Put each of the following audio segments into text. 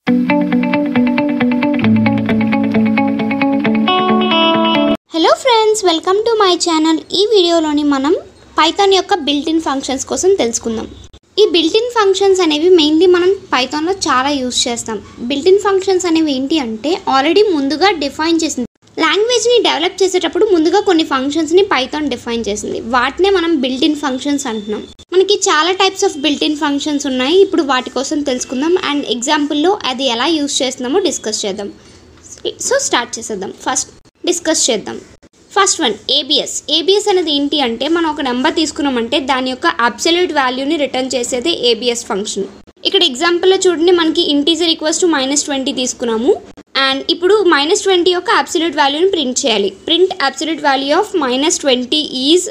hello friends welcome to my channel ఈ వీడియోలోని మనం పైథాన్ యొక్క బిల్ట్-ఇన్ ఫంక్షన్స్ కోసం తెలుసుకుందాం ఈ బిల్ట్-ఇన్ ఫంక్షన్స్ అనేవి మెయిన్లీ మనం పైథాన్లో చాలా యూస్ చేస్తాం బిల్ట్-ఇన్ ఫంక్షన్స్ అనేవి ఏంటి అంటే ఆల్రెడీ ముందుగా డిఫైన్ చేసింది లాంగ్వేజ్ని డెవలప్ చేసేటప్పుడు ముందుగా కొన్ని ఫంక్షన్స్ని పైథాన్ డిఫైన్ చేసింది వాటినే మనం బిల్ట్-ఇన్ ఫంక్షన్స్ అంటున్నాం మనకి చాలా టైప్స్ ఆఫ్ బిల్ట్-ఇన్ ఫంక్షన్స్ ఉన్నాయి ఇప్పుడు వాటి కోసం తెలుసుకుందాం అండ్ ఎగ్జాంపుల్లో అది ఎలా యూస్ చేస్తున్నామో డిస్కస్ చేద్దాం సో స్టార్ట్ చేసేద్దాం ఫస్ట్ డిస్కస్ చేద్దాం ఫస్ట్ వన్ ఏబిఎస్ ఏబిఎస్ అనేది ఏంటి అంటే మనం ఒక నెంబర్ తీసుకున్నామంటే దాని యొక్క అబ్సల్యూట్ వాల్యూని రిటర్న్ చేసేది ఏబిఎస్ ఫంక్షన్ ఇక్కడ ఎగ్జాంపుల్లో చూడండి మనకి integer equals to minus twenty తీసుకున్నాము అండ్ ఇప్పుడు మైనస్ ట్వంటీ యొక్క అబ్సల్యూట్ వాల్యూని ప్రింట్ చేయాలి print absolute value of minus twenty is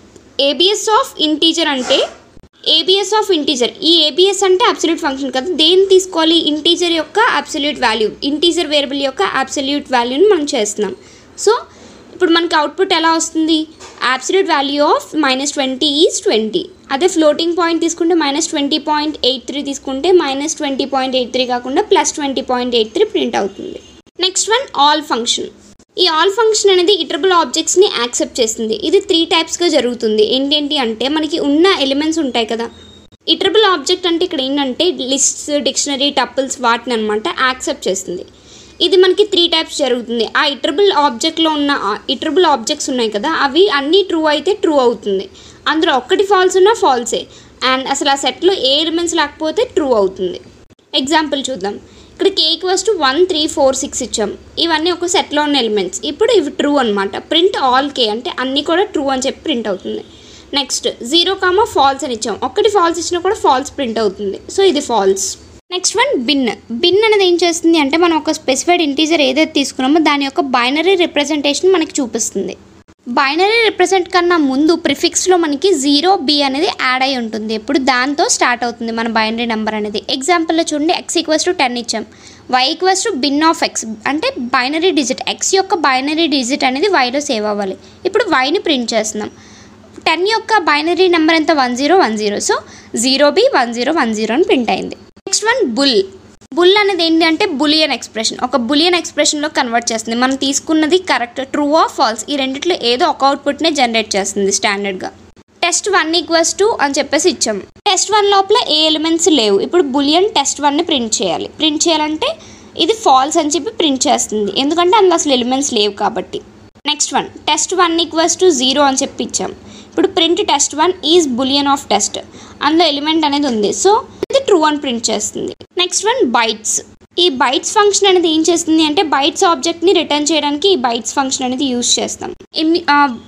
ABS of integer అంటే ఏబిఎస్ ఆఫ్ ఇంటీజర్ ఈ ఏబిఎస్ అంటే అబ్సల్యూట్ ఫంక్షన్ కదా దేన్ని తీసుకోవాలి ఇంటీజర్ యొక్క అబ్సల్యూట్ వాల్యూ ఇంటీజర్ వేరియబుల్ యొక్క అబ్సల్యూట్ వాల్యూని మనం చేస్తున్నాం సో ఇప్పుడు మనకి అవుట్పుట్ ఎలా వస్తుంది absolute value of minus twenty is twenty అదే ఫ్లోటింగ్ పాయింట్ తీసుకుంటే minus twenty point eight three తీసుకుంటే minus twenty point eight three కాకుండా plus twenty point eight three print అవుతుంది నెక్స్ట్ వన్ ఆల్ ఫంక్షన్ ఈ ఆల్ ఫంక్షన్ అనేది iterable ఆబ్జెక్ట్స్ని accept చేస్తుంది ఇది త్రీ టైప్స్గా జరుగుతుంది ఏంటేంటి అంటే మనకి ఉన్న ఎలిమెంట్స్ ఉంటాయి కదా ఇటరబుల్ ఆబ్జెక్ట్ అంటే ఇక్కడ ఏంటంటే లిస్ట్స్ డిక్షనరీ టపుల్స్ వాటిని అనమాట యాక్సెప్ట్ చేస్తుంది ఇది మనకి త్రీ టైప్స్ జరుగుతుంది ఆ ఇటరబుల్ ఆబ్జెక్ట్లో ఉన్న ఇటరబుల్ ఆబ్జెక్ట్స్ ఉన్నాయి కదా అవి అన్నీ ట్రూ అయితే ట్రూ అవుతుంది అందులో ఒక్కటి ఫాల్స్ ఉన్నా ఫాల్సే అండ్ అసలు ఆ సెట్లో ఏ ఎలిమెంట్స్ లేకపోతే ట్రూ అవుతుంది ఎగ్జాంపుల్ చూద్దాం ఇక్కడ K equals to one three four six ఇచ్చాం ఇవన్నీ ఒక సెట్లో ఉన్న ఎలిమెంట్స్ ఇప్పుడు ఇవి ట్రూ అనమాట ప్రింట్ ఆల్ కే అంటే అన్నీ కూడా ట్రూ అని చెప్పి ప్రింట్ అవుతుంది నెక్స్ట్ జీరో కామా ఫాల్స్ అని ఇచ్చాం ఒక్కటి ఫాల్స్ ఇచ్చినా కూడా ఫాల్స్ ప్రింట్ అవుతుంది సో ఇది false next one bin bin అనేది ఏం చేస్తుంది అంటే మనం ఒక స్పెసిఫైడ్ ఇంటీజర్ ఏదైతే తీసుకున్నామో దాని యొక్క బైనరీ రిప్రజెంటేషన్ మనకి చూపిస్తుంది బైనరీ రిప్రజెంట్ కన్నా ముందు ప్రిఫిక్స్లో మనకి జీరో బి అనేది యాడ్ అయి ఉంటుంది ఎప్పుడు దాంతో స్టార్ట్ అవుతుంది మన బైనరీ నెంబర్ అనేది ఎగ్జాంపుల్లో చూడండి ఎక్స్ ఈక్వల్స్ టు టెన్ ఇచ్చాం Y equals to bin of X అంటే బైనరీ డిజిట్ ఎక్స్ యొక్క బైనరీ డిజిట్ అనేది వైలో సేవ్ అవ్వాలి ఇప్పుడు వైని ప్రింట్ చేస్తున్నాం టెన్ యొక్క బైనరీ నెంబర్ ఎంత one zero one zero so zero B one zero one zero అని ప్రింట్ అయింది నెక్స్ట్ వన్ బుల్ బుల్ అనేది ఏంటి అంటే బులియన్ ఎక్స్ప్రెషన్ ఒక బులియన్ ఎక్స్ప్రెషన్లో కన్వర్ట్ చేస్తుంది మనం తీసుకున్నది కరెక్ట్ ట్రూ ఆర్ ఫాల్స్ ఈ రెండిట్లో ఏదో ఒక అవుట్పుట్నే జనరేట్ చేస్తుంది స్టాండర్డ్గా టెస్ట్ వన్ ఈక్వల్స్ టూ అని చెప్పేసి ఇచ్చాం టెస్ట్ వన్ లోపల ఏ ఎలిమెంట్స్ లేవు ఇప్పుడు బులియన్ టెస్ట్ వన్ని ప్రింట్ చేయాలి ప్రింట్ చేయాలంటే ఇది ఫాల్స్ అని చెప్పి ప్రింట్ చేస్తుంది ఎందుకంటే అందులో అసలు ఎలిమెంట్స్ లేవు కాబట్టి next one test one equals to zero అని చెప్పి ఇచ్చాం ఇప్పుడు print test one is boolean of test అందులో ఎలిమెంట్ అనేది ఉంది సో ఇది ట్రూ అని ప్రింట్ చేస్తుంది నెక్స్ట్ వన్ బైట్స్ ఈ బైట్స్ ఫంక్షన్ అనేది ఏం చేస్తుంది అంటే బైట్స్ ఆబ్జెక్ట్ని రిటర్న్ చేయడానికి ఈ బైట్స్ ఫంక్షన్ అనేది యూజ్ చేస్తాం ఇమ్యూ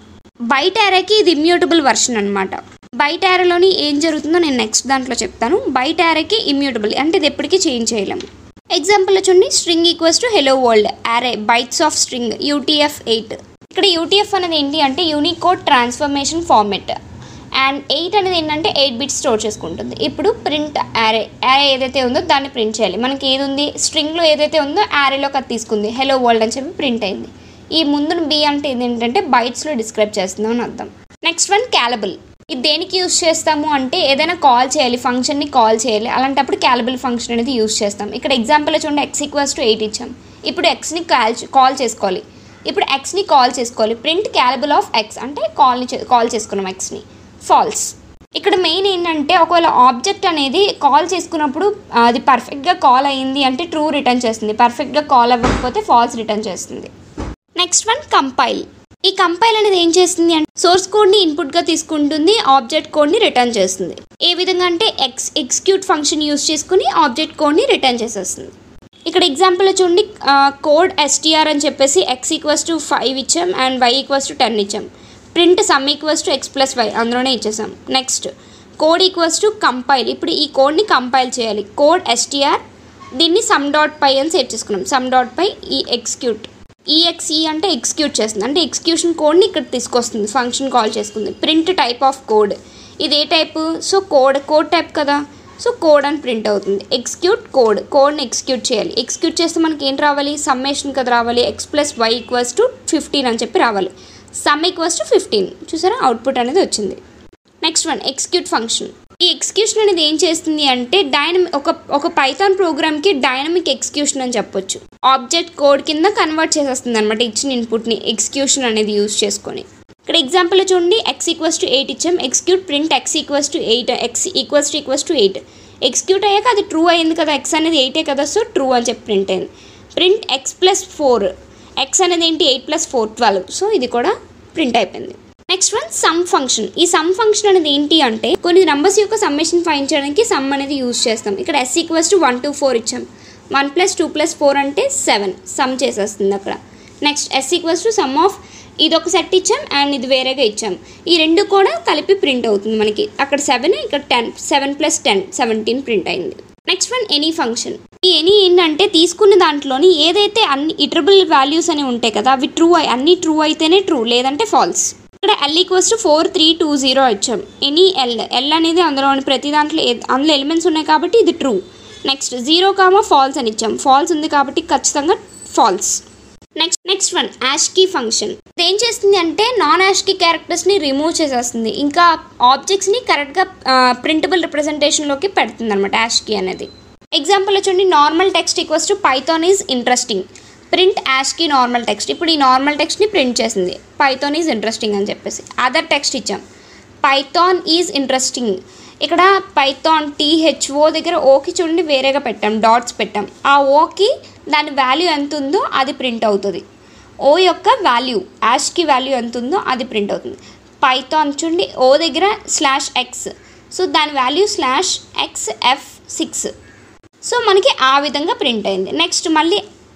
బైట్ యారేకి ఇది ఇమ్యూటబుల్ వర్షన్ అనమాట బైట్ యారేలోని ఏం జరుగుతుందో నేను నెక్స్ట్ దాంట్లో చెప్తాను బైట్ యారేకి ఇమ్యూటబుల్ అంటే ఇది ఎప్పటికీ చేంజ్ చేయలేము ఎగ్జాంపుల్ చూడండి string equals to hello world array bytes of string UTF eight ఇక్కడ యూటీఎఫ్ అనేది ఏంటి అంటే Unicode transformation format and eight అనేది ఏంటంటే ఎయిట్ బిట్స్ స్టోర్ చేసుకుంటుంది ఇప్పుడు ప్రింట్ యారే యారే ఏదైతే ఉందో దాన్ని ప్రింట్ చేయాలి మనకి ఏది ఉంది స్ట్రింగ్లో ఏదైతే ఉందో యారేలోకి అది తీసుకుంది హెలో వరల్డ్ అని చెప్పి ప్రింట్ అయింది ఈ ముందు బి అంటే ఏంటంటే బైట్స్లో డిస్క్రైబ్ చేస్తుందాం అని అర్థం నెక్స్ట్ వన్ క్యాలబుల్ ఇది దేనికి యూస్ చేస్తాము అంటే ఏదైనా కాల్ చేయాలి ఫంక్షన్ని కాల్ చేయాలి అలాంటప్పుడు క్యాలబుల్ ఫంక్షన్ అనేది యూస్ చేస్తాం ఇక్కడ ఎగ్జాంపుల్ చూడండి ఎక్స్ ఈక్వల్స్ టు ఎయిట్ ఇచ్చాం ఇప్పుడు ఎక్స్ని కాల్ కాల్ చేసుకోవాలి ఇప్పుడు ఎక్స్ని కాల్ చేసుకోవాలి ప్రింట్ క్యాలబుల్ ఆఫ్ ఎక్స్ అంటే కాల్ని కాల్ చేసుకున్నాం ఎక్స్ని ఫాల్స్ ఇక్కడ మెయిన్ ఏంటంటే ఒకవేళ ఆబ్జెక్ట్ అనేది కాల్ చేసుకున్నప్పుడు అది పర్ఫెక్ట్గా కాల్ అయ్యింది అంటే ట్రూ రిటర్న్ చేస్తుంది పర్ఫెక్ట్గా కాల్ అవ్వకపోతే ఫాల్స్ రిటర్న్ చేస్తుంది నెక్స్ట్ వన్ కంపైల్ ఈ కంపైల్ అనేది ఏం చేస్తుంది అంటే సోర్స్ కోడ్ని ఇన్పుట్గా తీసుకుంటుంది ఆబ్జెక్ట్ కోడ్ని రిటర్న్ చేస్తుంది ఏ విధంగా అంటే ఎక్స్ ఎగ్జిక్యూట్ ఫంక్షన్ యూస్ చేసుకుని ఆబ్జెక్ట్ కోడ్ని రిటర్న్ చేసేస్తుంది ఇక్కడ ఎగ్జాంపుల్ చూడండి కోడ్ ఎస్టీఆర్ అని చెప్పేసి ఎక్స్ ఈక్వల్స్ టు ఫైవ్ ఇచ్చాం and Y equals to ten ఇచ్చాం print sum equals to X plus Y అందులోనే ఇచ్చేసాం next code equals to compile ఇప్పుడు ఈ కోడ్ని కంపైల్ చేయాలి కోడ్ ఎస్టీఆర్ దీన్ని సమ్ డాట్ పై అని సేవ్ చేసుకున్నాం సమ్ డాట్ పై ఈ ఎగ్జిక్యూట్ ఈఎక్స్ఈ అంటే ఎగ్జిక్యూట్ చేస్తుంది అంటే ఎగ్జిక్యూషన్ కోడ్ని ఇక్కడ తీసుకొస్తుంది ఫంక్షన్ కాల్ చేసుకుంది ప్రింట్ టైప్ ఆఫ్ కోడ్ ఇది ఏ type so code code type కదా సో కోడ్ అని ప్రింట్ అవుతుంది ఎగ్జిక్యూట్ కోడ్ కోడ్ని ఎగ్జిక్యూట్ చేయాలి ఎగ్జిక్యూట్ చేస్తే మనకి ఏంటి రావాలి సమ్మేషన్ కదా రావాలి x plus y equals to fifteen అని చెప్పి రావాలి సమ్ ఈక్వల్స్ టు ఫిఫ్టీన్ చూసారా అవుట్పుట్ అనేది వచ్చింది నెక్స్ట్ వన్ ఎగ్జిక్యూట్ ఫంక్షన్ ఈ ఎగ్జిక్యూషన్ అనేది ఏం చేస్తుంది అంటే డైనమిక్ ఒక ఒక పైథాన్ ప్రోగ్రామ్కి డైనమిక్ ఎగ్జిక్యూషన్ అని చెప్పొచ్చు ఆబ్జెక్ట్ కోడ్ కింద కన్వర్ట్ చేసేస్తుంది అనమాట ఇచ్చిన ఇన్పుట్ని ఎగ్జిక్యూషన్ అనేది యూజ్ చేసుకొని ఇక్కడ ఎగ్జాంపుల్ చూడండి ఎక్స్ ఈక్వల్స్ టు ఎయిట్ ఇచ్చాం execute print x equals to eight x equals to equals to eight execute అయ్యాక అది ట్రూ అయింది కదా ఎక్స్ అనేది ఎయిటే కదా సో ట్రూ అని చెప్పి ప్రింట్ అయింది print x plus four x అనేది ఏంటి eight plus four twelve so ఇది కూడా ప్రింట్ అయిపోయింది నెక్స్ట్ వన్ సమ్ ఫంక్షన్ ఈ సమ్ ఫంక్షన్ అనేది ఏంటి అంటే కొన్ని నంబర్స్ యొక్క సమ్మేషన్ ఫైన్ చేయడానికి సమ్ అనేది యూజ్ చేస్తాం ఇక్కడ s equals to one two four ఇచ్చాం one plus two plus four అంటే సెవెన్ సమ్ చేసేస్తుంది అక్కడ next s equals to sum of ఇది ఒక సెట్ ఇచ్చాం అండ్ ఇది వేరేగా ఇచ్చాం ఈ రెండు కూడా కలిపి ప్రింట్ అవుతుంది మనకి అక్కడ సెవెన్ ఇక్కడ ten seven plus ten seventeen print అయింది నెక్స్ట్ వన్ ఎనీ ఫంక్షన్ ఈ ఎనీ ఏంటంటే తీసుకున్న దాంట్లోని ఏదైతే అన్ని ఇటరబుల్ వాల్యూస్ అని ఉంటాయి కదా అవి ట్రూ అన్ని ట్రూ అయితేనే ట్రూ లేదంటే ఫాల్స్ ఇక్కడ l equals to four three two zero ఇచ్చాం ఎనీ ఎల్ ఎల్ అనేది అందులోని ప్రతి దాంట్లో ఏ- అందులో ఎలిమెంట్స్ ఉన్నాయి కాబట్టి ఇది true next zero comma false అని ఇచ్చాం ఫాల్స్ ఉంది కాబట్టి ఖచ్చితంగా false next next one ASCII function ఇది ఏం చేస్తుంది అంటే నాన్ యాష్కీ క్యారెక్టర్స్ని రిమూవ్ చేసేస్తుంది ఇంకా ఆబ్జెక్ట్స్ని కరెక్ట్గా ప్రింటబుల్ రిప్రజెంటేషన్లోకి పెడుతుంది అనమాట యాష్కీ అనేది ఎగ్జాంపుల్ వచ్చండి normal text equals to Python is interesting print ASCII normal text ఇప్పుడు ఈ నార్మల్ టెక్స్ట్ని ప్రింట్ చేసింది పైథాన్ ఈజ్ ఇంట్రెస్టింగ్ అని చెప్పేసి అదర్ టెక్స్ట్ ఇచ్చాం పైథాన్ ఈజ్ ఇంట్రెస్టింగ్ ఇక్కడ పైథాన్ టీహెచ్ఓ దగ్గర ఓకి చూడండి వేరేగా పెట్టాం డాట్స్ పెట్టాం ఆ ఓకి దాని వాల్యూ ఎంత ఉందో అది ప్రింట్ అవుతుంది ఓ యొక్క వాల్యూ యాష్కి వాల్యూ ఎంత ఉందో అది ప్రింట్ అవుతుంది పైథాన్ చూడండి ఓ దగ్గర స్లాష్ ఎక్స్ సో దాని value slash x f six so మనకి ఆ విధంగా ప్రింట్ అయింది నెక్స్ట్ మళ్ళీ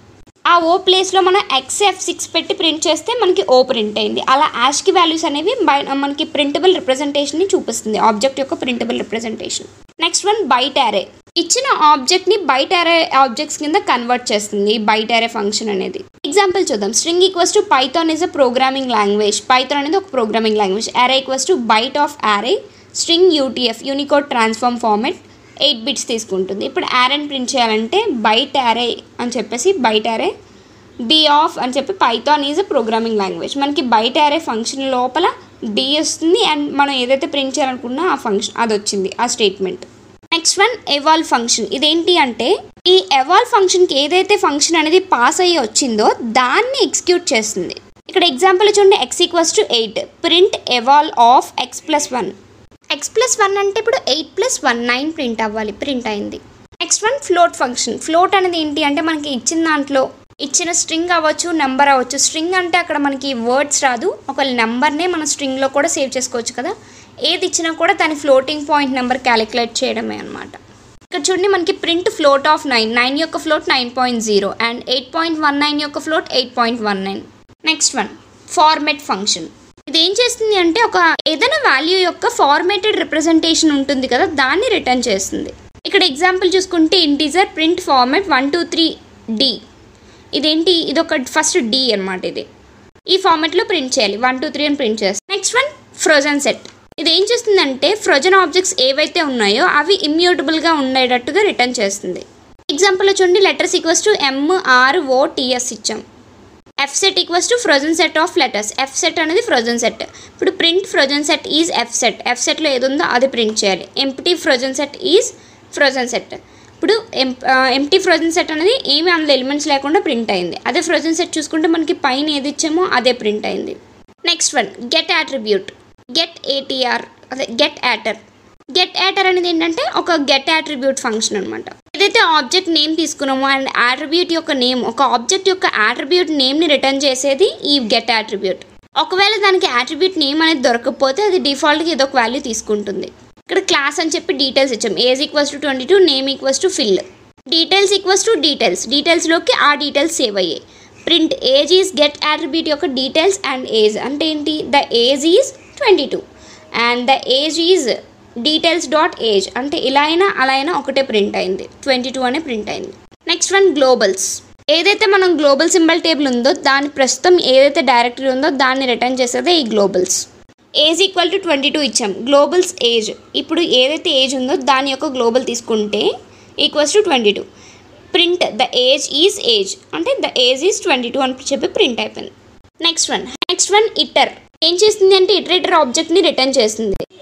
ఆ ఓ ప్లేస్లో మనం ఎక్స్ఎఫ్ సిక్స్ పెట్టి ప్రింట్ చేస్తే మనకి ఓ ప్రింట్ అయింది అలా యాష్కి వాల్యూస్ అనేవి బై- మనకి ప్రింటబుల్ రిప్రజెంటేషన్ని చూపిస్తుంది ఆబ్జెక్ట్ యొక్క printable representation next one byte array ఇచ్చిన ఆబ్జెక్ట్ని బైట్ అరే ఆబ్జెక్ట్స్ కింద కన్వర్ట్ చేస్తుంది ఈ బైట్ అరే ఫంక్షన్ అనేది ఎగ్జాంపుల్ చూద్దాం string equals to Python is a programming language Python అనేది ఒక programming language array equals to byte of array string UTF Unicode transform format eight bits తీసుకుంటుంది ఇప్పుడు యారెన్ ప్రింట్ చేయాలంటే బైట్ యారే అని చెప్పేసి బైట్ యారే బి ఆఫ్ అని చెప్పి Python is a programming language మనకి బయట యారే ఫంక్షన్ లోపల బి వస్తుంది అండ్ మనం ఏదైతే ప్రింట్ చేయాలనుకున్నా ఆ ఫంక్షన్ అది వచ్చింది ఆ statement next one eval function ఇదేంటి అంటే ఈ ఎవాల్వ్ ఫంక్షన్కి ఏదైతే ఫంక్షన్ అనేది పాస్ అయ్యి వచ్చిందో దాన్ని ఎగ్జిక్యూట్ చేస్తుంది ఇక్కడ ఎగ్జాంపుల్ చూడండి X equals to eight print eval of x plus one x plus one అంటే ఇప్పుడు eight plus one nine print అవ్వాలి ప్రింట్ అయింది next one float function float అనేది ఏంటి అంటే మనకి ఇచ్చిన దాంట్లో ఇచ్చిన స్ట్రింగ్ అవ్వచ్చు నెంబర్ అవ్వచ్చు స్ట్రింగ్ అంటే అక్కడ మనకి వర్డ్స్ రాదు ఒక నెంబర్నే మన స్ట్రింగ్లో కూడా సేవ్ చేసుకోవచ్చు కదా ఏది ఇచ్చినా కూడా దాని ఫ్లోటింగ్ పాయింట్ నెంబర్ క్యాలిక్యులేట్ చేయడమే అనమాట ఇక్కడ చూడండి మనకి print float of nine nine యొక్క float nine point zero and eight point one nine యొక్క float eight point one nine next one format function ఇది ఏం చేస్తుంది అంటే ఒక ఏదైనా వాల్యూ యొక్క ఫార్మేటెడ్ రిప్రజెంటేషన్ ఉంటుంది కదా దాన్ని రిటర్న్ చేస్తుంది ఇక్కడ ఎగ్జాంపుల్ చూసుకుంటే integer print format one two three d ఇదేంటి ఇది ఒక ఫస్ట్ డి అనమాట ఇది ఈ ఫార్మెట్లో ప్రింట్ చేయాలి వన్ టూ త్రీ అని ప్రింట్ చేస్తాం నెక్స్ట్ వన్ ఫ్రోజన్ సెట్ ఇది ఏం చేస్తుందంటే ఫ్రోజన్ ఆబ్జెక్ట్స్ ఏవైతే ఉన్నాయో అవి ఇమ్యూటబుల్గా ఉండేటట్టుగా రిటర్న్ చేస్తుంది ఎగ్జాంపుల్ చూడండి letters equals to M R O T S ఇచ్చాం f set equals to frozen set of letters f set అనేది ఫ్రోజన్ సెట్ ఇప్పుడు print frozen set is f set f సెట్లో ఏది ఉందో అది ప్రింట్ చేయాలి empty frozen set is frozen set ఇప్పుడు M empty frozen set అనేది ఏమి అందులో ఎలిమెంట్స్ లేకుండా ప్రింట్ అయింది అదే ఫ్రోజన్ సెట్ చూసుకుంటే మనకి పైన ఏది ఇచ్చామో అదే ప్రింట్ అయింది next one get attribute get A T R అదే గెట్ యాటర్ గెట్ యాటర్ అనేది ఏంటంటే ఒక గెట్ యాట్రిబ్యూట్ ఫంక్షన్ అనమాట ఏదైతే ఆబ్జెక్ట్ నేమ్ తీసుకున్నామో అండ్ యాట్రిబ్యూట్ యొక్క నేమ్ ఒక ఆబ్జెక్ట్ యొక్క యాట్రిబ్యూట్ నేమ్ని రిటర్న్ చేసేది ఈ గెట్ యాట్రిబ్యూట్ ఒకవేళ దానికి యాట్రిబ్యూట్ నేమ్ అనేది దొరకకపోతే అది డిఫాల్ట్గా ఏదో ఒక వాల్యూ తీసుకుంటుంది ఇక్కడ క్లాస్ అని చెప్పి డీటెయిల్స్ ఇచ్చాం age equals to twenty two name equals to Phil details equals to details డీటెయిల్స్లోకి ఆ డీటెయిల్స్ సేవ్ అయ్యాయి print age is get attribute యొక్క డీటెయిల్స్ అండ్ ఏజ్ అంటే ఏంటి the age is twenty two and the age is details dot age అంటే ఇలా అయినా అలా అయినా ఒకటే ప్రింట్ అయింది ట్వంటీ టూ అనే ప్రింట్ అయింది నెక్స్ట్ వన్ గ్లోబల్స్ ఏదైతే మనం గ్లోబల్ సింబల్ టేబుల్ ఉందో దాని ప్రస్తుతం ఏదైతే డైరెక్టరీ ఉందో దాన్ని రిటర్న్ చేసేదే ఈ globals age equal to twenty two ఇచ్చాం గ్లోబల్స్ ఏజ్ ఇప్పుడు ఏదైతే ఏజ్ ఉందో దాని యొక్క గ్లోబల్ తీసుకుంటే equals to twenty two print the age is age అంటే the age is twenty two అని చెప్పి ప్రింట్ అయిపోయింది next one next one iter ఏం చేస్తుంది అంటే ఇటరేటర్ ఆబ్జెక్ట్ని రిటర్న్ చేస్తుంది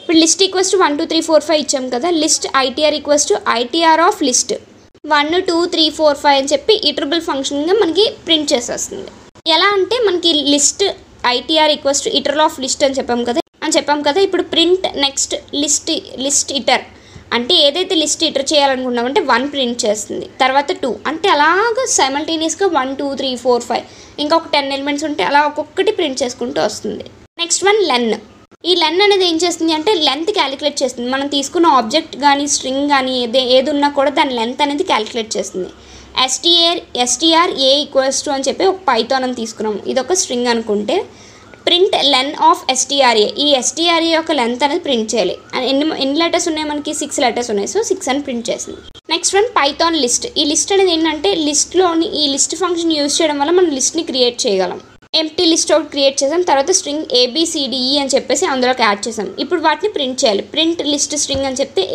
ఇప్పుడు list equals to one two three four five ఇచ్చాం కదా list I T R equals to I T R of list one two three four five అని చెప్పి ఈటరబుల్ ఫంక్షన్గా మనకి ప్రింట్ చేసేస్తుంది ఎలా అంటే మనకి list I T R equals to iter of list అని చెప్పాం కదా అని చెప్పాం కదా ఇప్పుడు print next list list iter అంటే ఏదైతే లిస్ట్ ఇటర్ చేయాలనుకున్నామంటే వన్ ప్రింట్ చేస్తుంది తర్వాత టూ అంటే అలాగ సైమల్టేనియస్గా one two three four five ఇంకా ఒక టెన్ ఎలిమెంట్స్ ఉంటే అలా ఒక్కొక్కటి ప్రింట్ చేసుకుంటూ వస్తుంది నెక్స్ట్ వన్ లెన్ ఈ లెన్ అనేది ఏం చేస్తుంది అంటే లెంత్ క్యాలిక్యులేట్ చేస్తుంది మనం తీసుకున్న ఆబ్జెక్ట్ కానీ స్ట్రింగ్ కానీ ఏది ఏది ఉన్నా కూడా దాని లెంత్ అనేది క్యాలిక్యులేట్ చేస్తుంది S T R S T R A equals to అని చెప్పి ఒక పైథాన్ అని తీసుకున్నాం ఇది ఒక స్ట్రింగ్ అనుకుంటే ప్రింట్ లెన్ ఆఫ్ ఎస్టీఆర్ఏ ఈ ఎస్టీఆర్ఏ యొక్క లెంత్ అనేది ప్రింట్ చేయాలి అండ్ ఎన్ని ఎన్ని లెటర్స్ ఉన్నాయి మనకి సిక్స్ లెటర్స్ ఉన్నాయి సో సిక్స్ అని ప్రింట్ చేసింది నెక్స్ట్ వన్ పైథాన్ లిస్ట్ ఈ లిస్ట్ అనేది ఏంటంటే లిస్ట్లోని ఈ లిస్ట్ ఫంక్షన్ యూజ్ చేయడం వల్ల మనం లిస్ట్ని క్రియేట్ చేయగలం ఎంటీ లిస్ట్ ఒకటి క్రియేట్ చేసాం తర్వాత స్ట్రింగ్ ఏబిసిడిఈ అని చెప్పేసి అందులోకి యాడ్ చేసాం ఇప్పుడు వాటిని ప్రింట్ చేయాలి ప్రింట్ లిస్ట్ స్ట్రింగ్ అని చెప్తే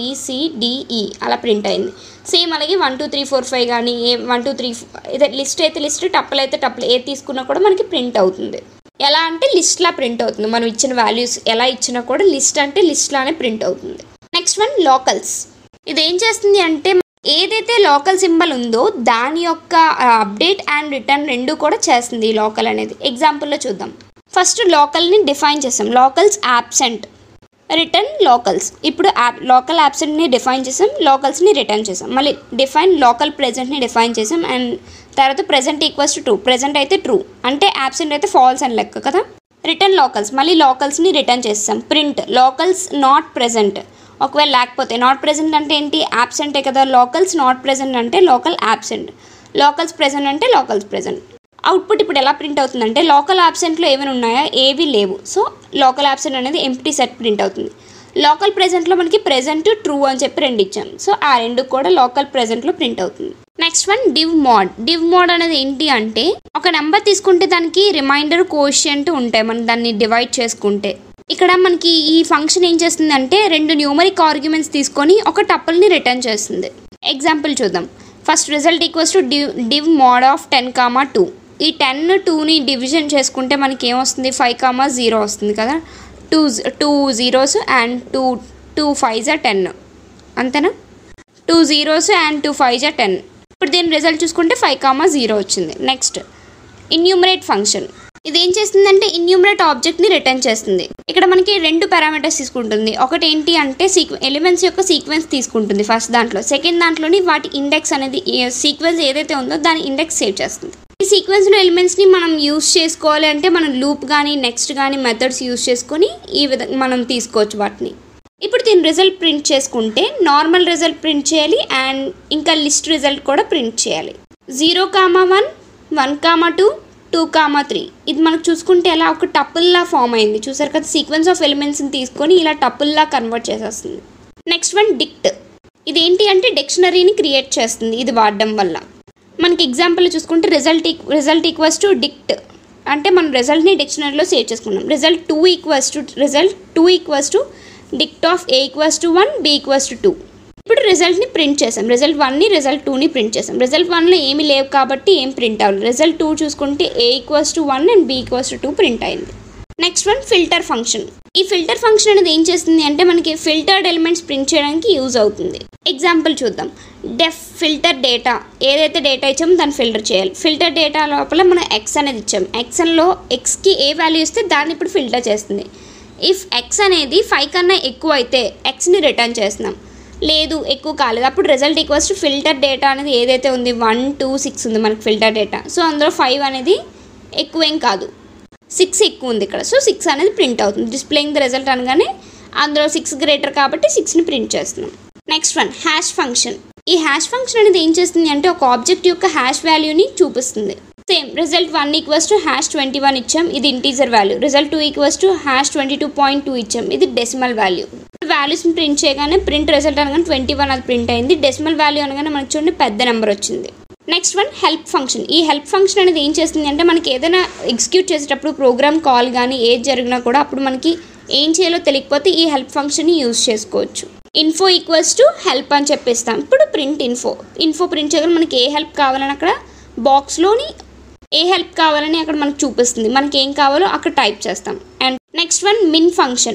ఏబిసిడిఈ అలా ప్రింట్ అయింది సేమ్ అలాగే one two three four five కానీ ఏ వన్ టూ త్రీ ఇదే లిస్ట్ అయితే లిస్ట్ టప్పులు అయితే టప్పులు ఏది తీసుకున్నా కూడా మనకి ప్రింట్ అవుతుంది ఎలా అంటే లిస్ట్లా ప్రింట్ అవుతుంది మనం ఇచ్చిన వాల్యూస్ ఎలా ఇచ్చినా కూడా లిస్ట్ అంటే లిస్ట్లానే ప్రింట్ అవుతుంది నెక్స్ట్ వన్ లోకల్స్ ఇది ఏం చేస్తుంది అంటే ఏదైతే లోకల్ సింబల్ ఉందో దాని యొక్క అప్డేట్ అండ్ రిటర్న్ రెండు కూడా చేస్తుంది ఈ లోకల్ అనేది ఎగ్జాంపుల్లో చూద్దాం ఫస్ట్ లోకల్ని డిఫైన్ చేసాం లోకల్స్ యాబ్సెంట్ రిటర్న్ లోకల్స్ ఇప్పుడు యాప్ లోకల్ యాబ్సెంట్ని డిఫైన్ చేసాం లోకల్స్ని రిటర్న్ చేసాం మళ్ళీ డిఫైన్ లోకల్ ప్రెజెంట్ని డిఫైన్ చేసాం అండ్ తర్వాత present equals to true present అయితే ట్రూ అంటే యాబ్సెంట్ అయితే ఫాల్స్ అని లెక్క కదా రిటర్న్ లోకల్స్ మళ్ళీ లోకల్స్ని రిటర్న్ చేస్తాం ప్రింట్ లోకల్స్ నాట్ ప్రెజెంట్ ఒకవేళ లేకపోతే నాట్ ప్రెజెంట్ అంటే ఏంటి యాబ్సెంటే కదా లోకల్స్ నాట్ ప్రెజెంట్ అంటే లోకల్ యాబ్సెంట్ లోకల్స్ ప్రెజెంట్ అంటే లోకల్స్ ప్రెజెంట్ అవుట్పుట్ ఇప్పుడు ఎలా ప్రింట్ అవుతుందంటే లోకల్ యాబ్సెంట్లో ఏమైనా ఉన్నాయా ఏవి లేవు సో లోకల్ యాబ్సెంట్ అనేది ఎంప్టీ సెట్ ప్రింట్ అవుతుంది లోకల్ ప్రెజెంట్లో మనకి ప్రెజెంట్ ట్రూ అని చెప్పి రెండు ఇచ్చాం సో ఆ రెండు కూడా లోకల్ ప్రెజెంట్లో ప్రింట్ అవుతుంది next one div mod div mod అనేది ఏంటి అంటే ఒక నెంబర్ తీసుకుంటే దానికి రిమైండర్ కోషియంట్ ఉంటాయి మనం దాన్ని డివైడ్ చేసుకుంటే ఇక్కడ మనకి ఈ ఫంక్షన్ ఏం చేస్తుంది అంటే రెండు న్యూమరిక్ ఆర్గ్యుమెంట్స్ తీసుకొని ఒక టప్పుల్ని రిటర్న్ చేస్తుంది ఎగ్జాంపుల్ చూద్దాం first result equals to div div mod of ten comma two ఈ టెన్ టూని డివిజన్ చేసుకుంటే మనకి ఏమొస్తుంది ఫైవ్ కామా జీరో వస్తుంది కదా two two zeros and two two five జా టెన్ అంతేనా two zeros and two five జా టెన్ ఇప్పుడు దీని రిజల్ట్ చూసుకుంటే ఫైవ్ కామా జీరో వచ్చింది నెక్స్ట్ ఇన్యూమరేట్ ఫంక్షన్ ఇది ఏం చేస్తుందంటే ఇన్యూమరేట్ ఆబ్జెక్ట్ని రిటర్న్ చేస్తుంది ఇక్కడ మనకి రెండు పారామీటర్స్ తీసుకుంటుంది ఒకటి ఏంటి అంటే సీక్వెన్ ఎలిమెంట్స్ యొక్క సీక్వెన్స్ తీసుకుంటుంది ఫస్ట్ దాంట్లో సెకండ్ దాంట్లోని వాటి ఇండెక్స్ అనేది సీక్వెన్స్ ఏదైతే ఉందో దాని ఇండెక్స్ సేవ్ చేస్తుంది ఈ సీక్వెన్స్లో ఎలిమెంట్స్ని మనం యూస్ చేసుకోవాలి అంటే మనం లూప్ కానీ నెక్స్ట్ కానీ మెథడ్స్ యూస్ చేసుకొని ఈ విధంగా మనం తీసుకోవచ్చు వాటిని ఇప్పుడు దీని రిజల్ట్ ప్రింట్ చేసుకుంటే నార్మల్ రిజల్ట్ ప్రింట్ చేయాలి అండ్ ఇంకా లిస్ట్ రిజల్ట్ కూడా ప్రింట్ చేయాలి zero comma one one comma two two comma three ఇది మనకు చూసుకుంటే ఎలా ఒక టపుల్లా ఫామ్ అయింది చూసారు కదా సీక్వెన్స్ ఆఫ్ ఎలిమెంట్స్ని తీసుకొని ఇలా టపుల్లా కన్వర్ట్ చేసేస్తుంది నెక్స్ట్ వన్ డిక్ట్ ఇది ఏంటి అంటే డిక్షనరీని క్రియేట్ చేస్తుంది ఇది వాడడం వల్ల మనకి ఎగ్జాంపుల్ చూసుకుంటే రిజల్ట్ ఈక్ రిజల్ట్ ఈక్వల్స్ టు డిక్ట్ అంటే మనం రిజల్ట్ని డిక్షనరీలో సేవ్ చేసుకున్నాం result two equals to result two equals to dict of a equals to one b equals to two ఇప్పుడు రిజల్ట్ని ప్రింట్ చేసాం రిజల్ట్ వన్ని రిజల్ట్ టూని ప్రింట్ చేసాం రిజల్ట్ వన్లో ఏమీ లేవు కాబట్టి ఏం ప్రింట్ అవ్వలేదు రిజల్ట్ టూ చూసుకుంటే a equals to one and b equals to two print అయింది నెక్స్ట్ వన్ ఫిల్టర్ ఫంక్షన్ ఈ ఫిల్టర్ ఫంక్షన్ అనేది ఏం చేస్తుంది అంటే మనకి ఫిల్టర్డ్ ఎలిమెంట్స్ ప్రింట్ చేయడానికి యూజ్ అవుతుంది ఎగ్జాంపుల్ చూద్దాం డెఫ్ ఫిల్టర్ డేటా ఏదైతే డేటా ఇచ్చామో దాన్ని ఫిల్టర్ చేయాలి ఫిల్టర్ డేటా లోపల మనం ఎక్స్ అనేది ఇచ్చాం ఎక్స్ఎన్లో ఎక్స్కి ఏ వాల్యూ ఇస్తే దాన్ని ఇప్పుడు ఫిల్టర్ చేస్తుంది ఇఫ్ ఎక్స్ అనేది ఫైవ్ కన్నా ఎక్కువ అయితే ఎక్స్ని రిటర్న్ చేస్తున్నాం లేదు ఎక్కువ కాలేదు అప్పుడు result equals to filter data అనేది ఏదైతే ఉంది వన్ టూ సిక్స్ ఉంది మనకి ఫిల్టర్ డేటా సో అందులో ఫైవ్ అనేది ఎక్కువేం కాదు సిక్స్ ఎక్కువ ఉంది ఇక్కడ సో సిక్స్ అనేది ప్రింట్ అవుతుంది డిస్ప్లేయింగ్ ద రిజల్ట్ అనగానే అందులో సిక్స్ గ్రేటర్ కాబట్టి సిక్స్ని ప్రింట్ చేస్తున్నాం నెక్స్ట్ వన్ హ్యాష్ ఫంక్షన్ ఈ హ్యాష్ ఫంక్షన్ అనేది ఏం చేస్తుంది అంటే ఒక ఆబ్జెక్ట్ యొక్క హ్యాష్ వాల్యూని చూపిస్తుంది same result one equals to hash twenty one ఇచ్చాం ఇది integer value result two equals to hash twenty two point two ఇచ్చాం ఇది డెసిమల్ వాల్యూ వాల్యూస్ని ప్రింట్ చేయగానే ప్రింట్ రిజల్ట్ అనగానే ట్వంటీ వన్ అది ప్రింట్ అయింది డెసిమల్ వాల్యూ అనగానే మనకి చూడండి పెద్ద నెంబర్ వచ్చింది నెక్స్ట్ వన్ హెల్ప్ ఫంక్షన్ ఈ హెల్ప్ ఫంక్షన్ అనేది ఏం చేస్తుంది అంటే మనకి ఏదైనా ఎగ్జిక్యూట్ చేసేటప్పుడు ప్రోగ్రామ్ కాల్ కానీ ఏది జరిగినా కూడా అప్పుడు మనకి ఏం చేయాలో తెలియకపోతే ఈ హెల్ప్ ఫంక్షన్ని యూజ్ చేసుకోవచ్చు ఇన్ఫో ఈక్వల్స్ టు హెల్ప్ అని చెప్పేస్తాం ఇప్పుడు ప్రింట్ ఇన్ఫో ఇన్ఫో ప్రింట్ చేయగానే మనకి ఏ హెల్ప్ కావాలని అక్కడ బాక్స్లోని ఏ హెల్ప్ కావాలని అక్కడ మనకు చూపిస్తుంది మనకి ఏం కావాలో అక్కడ టైప్ చేస్తాం and next one min function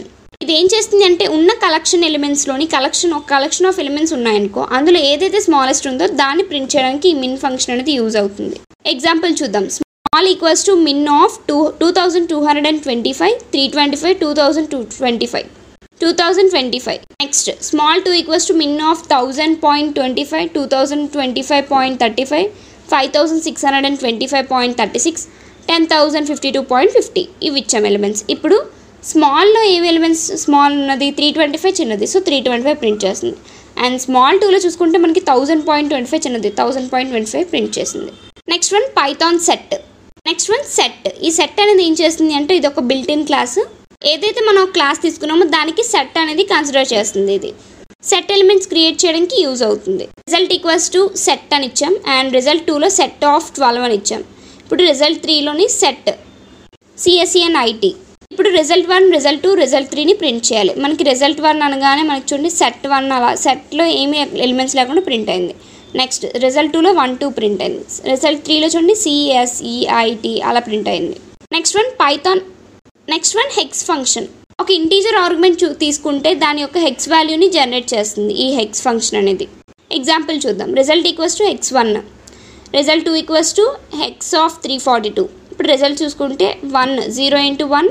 ఇది ఏం చేస్తుంది అంటే ఉన్న కలెక్షన్ ఎలిమెంట్స్లోని కలెక్షన్ ఒక కలెక్షన్ ఆఫ్ ఎలిమెంట్స్ ఉన్నాయనుకో అందులో ఏదైతే స్మాలెస్ట్ ఉందో దాన్ని ప్రింట్ చేయడానికి ఈ మిన్ ఫంక్షన్ అనేది యూజ్ అవుతుంది ఎగ్జాంపుల్ చూద్దాం small equals to min of two two thousand two hundred and twenty five three twenty five two thousand two twenty five two thousand twenty five next small two equals to min of thousand point twenty five two thousand twenty five point thirty five five thousand six hundred and twenty five point thirty six ten thousand fifty two point fifty ఇవి ఇచ్చాం elements ఇప్పుడు స్మాల్లో ఏవి elements small ఉన్నది three twenty five చిన్నది so three twenty five print చేస్తుంది and small టూలో చూసుకుంటే మనకి థౌజండ్ పాయింట్ ట్వంటీ ఫైవ్ చిన్నది thousand point twenty five print చేసింది next one Python set next one set ఈ సెట్ అనేది ఏం చేస్తుంది అంటే ఇది ఒక బిల్ట్ ఇన్ క్లాస్ ఏదైతే మనం క్లాస్ తీసుకున్నామో దానికి సెట్ అనేది కన్సిడర్ చేస్తుంది ఇది సెట్ ఎలిమెంట్స్ క్రియేట్ చేయడానికి యూజ్ అవుతుంది రిజల్ట్ ఈక్వల్స్ టు సెట్ అని ఇచ్చాం అండ్ రిజల్ట్ టూలో సెట్ ఆఫ్ ట్వెల్వ్ అని ఇచ్చాం ఇప్పుడు రిజల్ట్ త్రీలోని సెట్ సిఎస్సి అండ్ ఐటీ ఇప్పుడు result one result two result త్రీని ప్రింట్ చేయాలి మనకి రిజల్ట్ వన్ అనగానే మనకి చూడండి సెట్ వన్ అలా సెట్లో ఏమి ఎలిమెంట్స్ లేకుండా ప్రింట్ అయింది నెక్స్ట్ రిజల్ట్ టూలో వన్ టూ ప్రింట్ అయింది రిజల్ట్ త్రీలో చూడండి సిఎస్ఈఐటి అలా ప్రింట్ అయింది next one Python next one hex function ఒక ఇంటీజర్ ఆర్గ్యుమెంట్ చూ తీసుకుంటే దాని యొక్క హెక్స్ వాల్యూని జనరేట్ చేస్తుంది ఈ హెక్స్ ఫంక్షన్ అనేది ఎగ్జాంపుల్ చూద్దాం result equals to hex one result two equals to hex of three forty two ఇప్పుడు రిజల్ట్ చూసుకుంటే one zero into one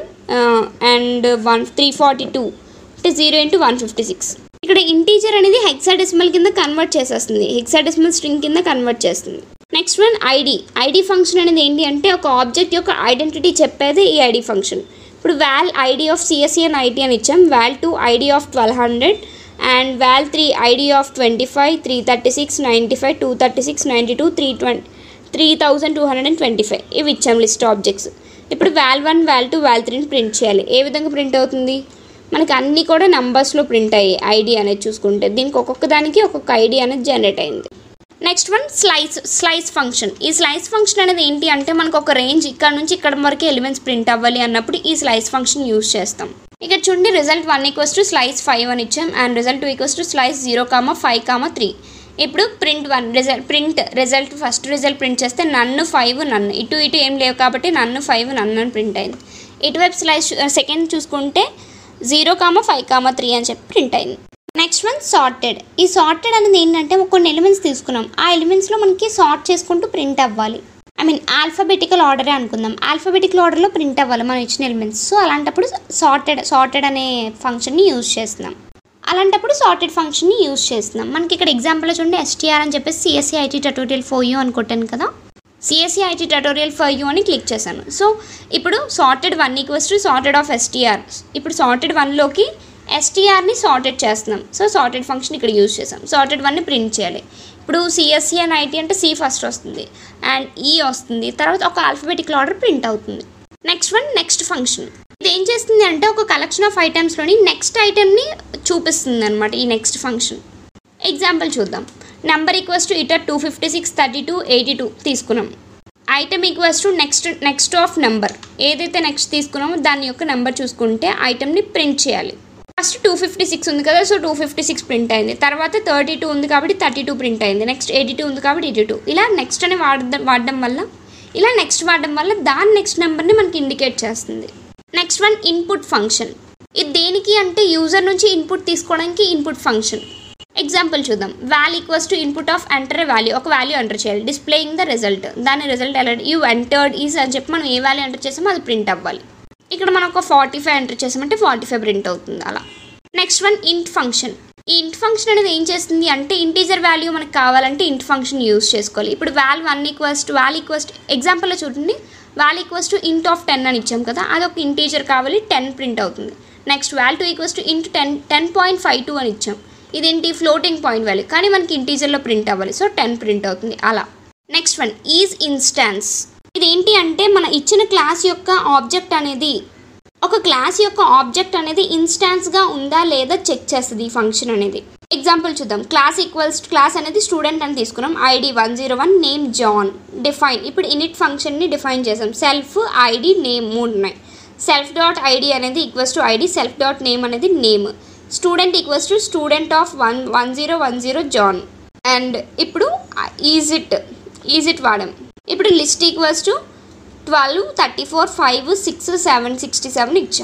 and one three forty two అంటే zero into one fifty six ఇక్కడ integer అనేది hexadecimal కింద convert చేసేస్తుంది hexadecimal string కింద convert చేస్తుంది next one ID ID function అనేది ఏంటి అంటే ఒక ఆబ్జెక్ట్ యొక్క ఐడెంటిటీ చెప్పేది ఈ ఐడి ఫంక్షన్ ఇప్పుడు val ID of CSC and IT అని ఇచ్చాం val two ID of twelve hundred and val three ID of twenty five three thirty six ninety five two thirty six ninety two three twenty three thousand two hundred and twenty five ఇవి ఇచ్చాం list objects ఇప్పుడు val one val two val త్రీని print చేయాలి ఏ విధంగా print అవుతుంది మనకి అన్నీ కూడా నెంబర్స్లో ప్రింట్ అయ్యాయి ఐడి అనేది చూసుకుంటే దీనికి ఒక్కొక్క దానికి ఒక్కొక్క ఐడి అనేది జనరేట్ అయింది next one slice slice function ఈ స్లైస్ ఫంక్షన్ అనేది ఏంటి అంటే మనకు ఒక రేంజ్ ఇక్కడ నుంచి ఇక్కడ వరకు ఎలిమెంట్స్ ప్రింట్ అవ్వాలి అన్నప్పుడు ఈ స్లైస్ ఫంక్షన్ యూస్ చేస్తాం ఇక్కడ చూడండి result one equals to slice five అని ఇచ్చాం and result two equals to slice zero comma five comma three ఇప్పుడు print one result print result first result print చేస్తే నన్ను ఫైవ్ నన్ను ఇటు ఇటు ఏం లేవు కాబట్టి నన్ను ఫైవ్ నన్ను అని ప్రింట్ అయింది ఇటువైపు స్లైస్ సెకండ్ చూసుకుంటే zero comma five comma three అని చెప్పి ప్రింట్ అయింది నెక్స్ట్ వన్ సార్టెడ్ ఈ సార్టెడ్ అనేది ఏంటంటే ఒక కొన్ని ఎలిమెంట్స్ తీసుకున్నాం ఆ ఎలిమెంట్స్లో మనకి సార్ట్ చేసుకుంటూ ప్రింట్ అవ్వాలి ఐ మీన్ ఆల్ఫాబెటికల్ ఆర్డరే అనుకుందాం ఆల్ఫాబెటికల్ ఆర్డర్లో ప్రింట్ అవ్వాలి మనం ఇచ్చిన ఎలిమెంట్స్ సో అలాంటప్పుడు సార్టెడ్ సార్టెడ్ అనే ఫంక్షన్ని యూజ్ చేస్తున్నాం అలాంటప్పుడు సార్టెడ్ ఫంక్షన్ని యూజ్ చేస్తున్నాం మనకి ఇక్కడ ఎగ్జాంపుల్లో చూడండి ఎస్టీఆర్ అని చెప్పేసి CSC IT tutorial for you అని కొట్టాను కదా CSC IT tutorial for you అని క్లిక్ చేశాను సో ఇప్పుడు sorted one equals to sorted of STR ఇప్పుడు సార్టెడ్ వన్లోకి ఎస్టీఆర్ని సార్టెడ్ చేస్తున్నాం సో సార్టెడ్ ఫంక్షన్ ఇక్కడ యూజ్ చేసాం సార్టెడ్ వన్ని ప్రింట్ చేయాలి ఇప్పుడు సిఎస్సి అండ్ ఐటీ అంటే సి ఫస్ట్ వస్తుంది అండ్ ఈ వస్తుంది తర్వాత ఒక ఆల్ఫబెటికల్ ఆర్డర్ ప్రింట్ అవుతుంది నెక్స్ట్ వన్ నెక్స్ట్ ఫంక్షన్ ఇది ఏం చేస్తుంది అంటే ఒక కలెక్షన్ ఆఫ్ ఐటమ్స్లోని నెక్స్ట్ ఐటమ్ని చూపిస్తుంది అనమాట ఈ నెక్స్ట్ ఫంక్షన్ ఎగ్జాంపుల్ చూద్దాం number equals to iter two fifty six thirty two eighty two తీసుకున్నాం item equals to next next of number ఏదైతే నెక్స్ట్ తీసుకున్నామో దాని యొక్క నెంబర్ చూసుకుంటే ఐటమ్ని ప్రింట్ చేయాలి ఫస్ట్ టూ ఫిఫ్టీ సిక్స్ ఉంది కదా so two fifty six print అయింది తర్వాత థర్టీ టూ ఉంది కాబట్టి థర్టీ టూ ప్రింట్ అయింది నెక్స్ట్ ఎయిటీ టూ ఉంది కాబట్టి ఎయిటీ టూ ఇలా నెక్స్ట్ అని వాడడం వాడడం వల్ల ఇలా నెక్స్ట్ వాడడం వల్ల దాని నెక్స్ట్ నెంబర్ని మనకి ఇండికేట్ చేస్తుంది నెక్స్ట్ వన్ ఇన్పుట్ ఫంక్షన్ ఇది దేనికి అంటే యూజర్ నుంచి ఇన్పుట్ తీసుకోవడానికి ఇన్పుట్ ఫంక్షన్ ఎగ్జాంపుల్ చూద్దాం val equals to input of enter a value ఒక వాల్యూ ఎంటర్ చేయాలి డిస్ప్లేయింగ్ ద రిజల్ట్ దాని రిజల్ట్ ఎలా యూ ఎంటర్డ్ ఈజ్ అని చెప్పి మనం ఏ వాల్యూ ఎంటర్ చేసామో అది ప్రింట్ అవ్వాలి ఇక్కడ మనం ఒక ఫార్టీ ఫైవ్ ఎంటర్ చేసామంటే ఫార్టీ ఫైవ్ ప్రింట్ అవుతుంది అలా నెక్స్ట్ వన్ ఇంట్ ఫంక్షన్ ఈ ఇంట్ ఫంక్షన్ అనేది ఏం చేస్తుంది అంటే ఇంటీజర్ వాల్యూ మనకు కావాలంటే ఇంట్ ఫంక్షన్ యూస్ చేసుకోవాలి ఇప్పుడు val one equals to val equals to ఎగ్జాంపుల్లో చూడండి val equals to int of ten అని ఇచ్చాం కదా అది ఒక ఇంటీజర్ కావాలి టెన్ ప్రింట్ అవుతుంది next val two equals to int ten ten point five two అని ఇచ్చాం ఇదేంటి ఫ్లోటింగ్ పాయింట్ వాల్యూ కానీ మనకి ఇంటీజర్లో ప్రింట్ అవ్వాలి సో టెన్ ప్రింట్ అవుతుంది అలా నెక్స్ట్ వన్ ఈజ్ ఇన్స్టాన్స్ ఇదేంటి అంటే మన ఇచ్చిన క్లాస్ యొక్క ఆబ్జెక్ట్ అనేది ఒక క్లాస్ యొక్క ఆబ్జెక్ట్ అనేది ఇన్స్టాన్స్గా ఉందా లేదా చెక్ చేస్తుంది ఈ ఫంక్షన్ అనేది ఎగ్జాంపుల్ చూద్దాం క్లాస్ ఈక్వల్స్ క్లాస్ అనేది స్టూడెంట్ అని తీసుకున్నాం ID one zero one name John define ఇప్పుడు ఇనిట్ ఫంక్షన్ని డిఫైన్ చేసాం సెల్ఫ్ ఐడి నేమ్ మూడు ఉన్నాయి సెల్ఫ్ డాట్ ఐడి అనేది equals to ID self dot name అనేది name student equals to student of one one zero one zero John and ఇప్పుడు ఈజిట్ ఈజిట్ వాడాం ఇప్పుడు list equals to twelve thirty four five six seven sixty seven ఇచ్చాం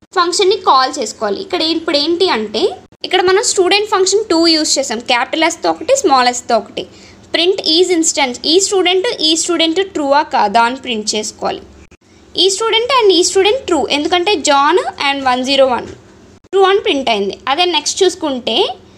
ఫంక్షన్ని call చేసుకోవాలి ఇక్కడ ఇప్పుడు ఏంటి అంటే ఇక్కడ మనం స్టూడెంట్ ఫంక్షన్ టూ యూస్ చేసాం క్యాపిటల్ ఎస్తో ఒకటి స్మాల్ ఎస్తో ఒకటి ప్రింట్ ఈజ్ ఇన్స్టెన్స్ ఈ స్టూడెంట్ ఈ స్టూడెంట్ ట్రూవా కాదా అని ప్రింట్ చేసుకోవాలి ఈ స్టూడెంట్ అండ్ ఈ స్టూడెంట్ ట్రూ ఎందుకంటే John and one zero one true అని ప్రింట్ అయింది అదే నెక్స్ట్ చూసుకుంటే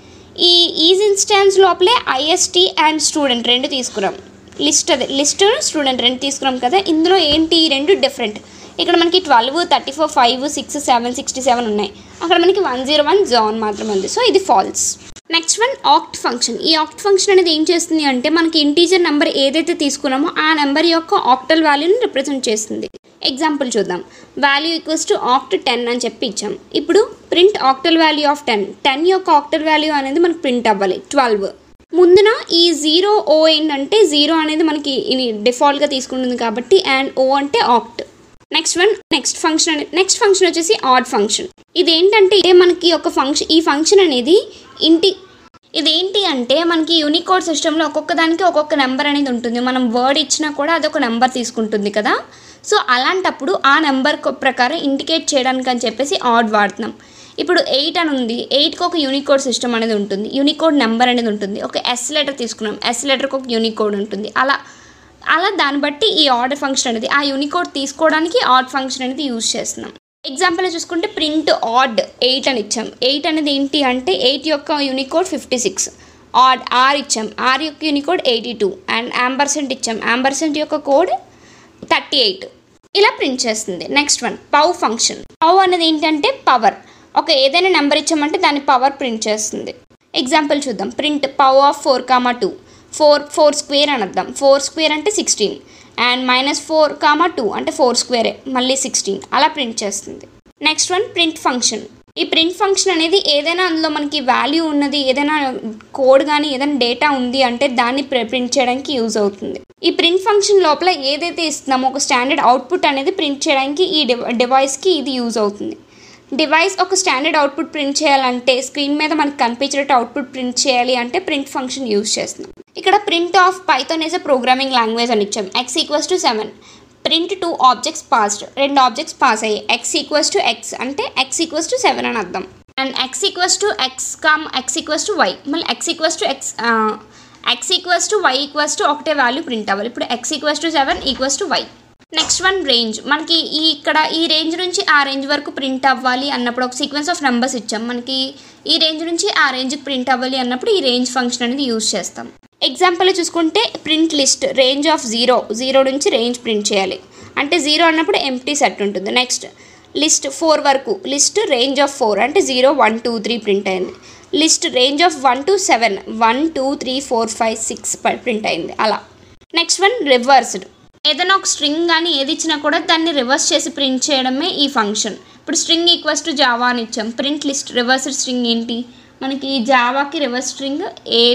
ఈ ఈజ్ ఇన్స్టాన్స్ లోపలే ఐఎస్టీ అండ్ స్టూడెంట్ రెండు తీసుకున్నాం లిస్ట్ అదే లిస్ట్ స్టూడెంట్ రెండు తీసుకున్నాం కదా ఇందులో ఏంటి ఈ రెండు డిఫరెంట్ ఇక్కడ మనకి twelve thirty four five six seven sixty seven ఉన్నాయి అక్కడ మనకి వన్ జీరో వన్ జాన్ మాత్రం ఉంది సో ఇది false next one oct function ఈ ఆక్ట్ ఫంక్షన్ అనేది ఏం చేస్తుంది అంటే మనకి ఇంటీజర్ నెంబర్ ఏదైతే తీసుకున్నామో ఆ నెంబర్ యొక్క ఆక్టల్ వాల్యూని రిప్రజెంట్ చేస్తుంది ఎగ్జాంపుల్ చూద్దాం value equals to oct ten అని చెప్పి ఇచ్చాం ఇప్పుడు print octal value of ten ten యొక్క ఆక్టల్ వాల్యూ అనేది మనకి ప్రింట్ అవ్వాలి ట్వెల్వ్ ముందున ఈ జీరో ఓ ఏంటంటే జీరో అనేది మనకి ఇది డిఫాల్ట్గా తీసుకుంటుంది కాబట్టి అండ్ ఓ అంటే oct next one next function అనేది నెక్స్ట్ ఫంక్షన్ వచ్చేసి ఆడ్ ఫంక్షన్ ఇది ఏంటంటే మనకి ఒక ఫంక్షన్ ఈ ఫంక్షన్ అనేది ఇంటి ఇదేంటి అంటే మనకి యూనికోడ్ సిస్టంలో ఒక్కొక్క దానికి ఒక్కొక్క నెంబర్ అనేది ఉంటుంది మనం వర్డ్ ఇచ్చినా కూడా అదొక నెంబర్ తీసుకుంటుంది కదా సో అలాంటప్పుడు ఆ నెంబర్ ప్రకారం ఇండికేట్ చేయడానికి అని చెప్పేసి ఆడ్ వాడుతున్నాం ఇప్పుడు ఎయిట్ అని ఉంది ఎయిట్కి ఒక యూనికోడ్ సిస్టమ్ అనేది ఉంటుంది యూనికోడ్ నెంబర్ అనేది ఉంటుంది ఒక ఎస్ లెటర్ తీసుకున్నాం ఎస్ లెటర్కి ఒక యూనికోడ్ ఉంటుంది అలా అలా దాన్ని బట్టి ఈ ఆర్డర్ ఫంక్షన్ అనేది ఆ యూనికోడ్ తీసుకోవడానికి ఆడ్ ఫంక్షన్ అనేది యూజ్ చేస్తున్నాం ఎగ్జాంపుల్ చూసుకుంటే ప్రింట్ ఆడ్ ఎయిట్ అని ఇచ్చాం ఎయిట్ అనేది ఏంటి అంటే ఎయిట్ యొక్క Unicode fifty six ord R ఇచ్చాం ఆర్ యొక్క Unicode eighty two and ampersand ఇచ్చాం ఆంబర్సెంట్ యొక్క కోడ్ థర్టీ ఎయిట్ ఇలా ప్రింట్ చేస్తుంది next one pow function pow అనేది ఏంటంటే పవర్ ఒక ఏదైనా నెంబర్ ఇచ్చామంటే దాని పవర్ ప్రింట్ చేస్తుంది ఎగ్జాంపుల్ చూద్దాం print pow of four comma two four four square అని అర్థం ఫోర్ స్క్వేర్ అంటే sixteen and minus four comma two అంటే ఫోర్ స్క్వేరే మళ్ళీ సిక్స్టీన్ అలా ప్రింట్ చేస్తుంది నెక్స్ట్ వన్ ప్రింట్ ఫంక్షన్ ఈ ప్రింట్ ఫంక్షన్ అనేది ఏదైనా అందులో మనకి వాల్యూ ఉన్నది ఏదైనా కోడ్ కానీ ఏదైనా డేటా ఉంది అంటే దాన్ని ప్రింట్ చేయడానికి యూజ్ అవుతుంది ఈ ప్రింట్ ఫంక్షన్ లోపల ఏదైతే ఇస్తున్నామో ఒక స్టాండర్డ్ అవుట్పుట్ అనేది ప్రింట్ చేయడానికి ఈ డివైస్కి ఇది యూజ్ అవుతుంది డివైస్ ఒక స్టాండర్డ్ అవుట్పుట్ ప్రింట్ చేయాలంటే స్క్రీన్ మీద మనకు కనిపించేటట్టు అవుట్పుట్ ప్రింట్ చేయాలి అంటే ప్రింట్ ఫంక్షన్ యూజ్ చేస్తున్నాం ఇక్కడ print of Python is a programming language అని ఇచ్చాం x equals to seven print two objects passed రెండు ఆబ్జెక్ట్స్ పాస్ అయ్యాయి ఎక్స్ ఈక్వల్స్ టు ఎక్స్ అంటే ఎక్స్ ఈక్వల్స్ టు సెవెన్ అని అర్థం and x equals to x comma x equals to y మళ్ళీ x equals to x x equals to y equals to ఒకటే value print అవ్వాలి ఇప్పుడు x equals to seven equals to y next one range మనకి ఈ ఇక్కడ ఈ range నుంచి ఆ రేంజ్ వరకు ప్రింట్ అవ్వాలి అన్నప్పుడు ఒక సీక్వెన్స్ ఆఫ్ నెంబర్స్ ఇచ్చాం మనకి ఈ రేంజ్ నుంచి ఆ రేంజ్కి ప్రింట్ అవ్వాలి అన్నప్పుడు ఈ రేంజ్ ఫంక్షన్ అనేది యూజ్ చేస్తాం ఎగ్జాంపుల్ చూసుకుంటే print list range of zero zero నుంచి రేంజ్ ప్రింట్ చేయాలి అంటే జీరో అన్నప్పుడు ఎంటీ సెట్ ఉంటుంది నెక్స్ట్ లిస్ట్ ఫోర్ వరకు లిస్ట్ రేంజ్ ఆఫ్ ఫోర్ అంటే zero one two three print అయింది list range of one to seven one two three four five six print అయింది అలా నెక్స్ట్ వన్ రివర్స్డ్ ఏదైనా ఒక string కానీ ఏది ఇచ్చినా కూడా దాన్ని రివర్స్ చేసి ప్రింట్ చేయడమే ఈ ఫంక్షన్ ఇప్పుడు స్ట్రింగ్ ఈక్వల్స్ టు జావా అని ఇచ్చాం ప్రింట్ లిస్ట్ రివర్స్డ్ స్ట్రింగ్ ఏంటి మనకి జావాకి రివర్స్ స్ట్రింగ్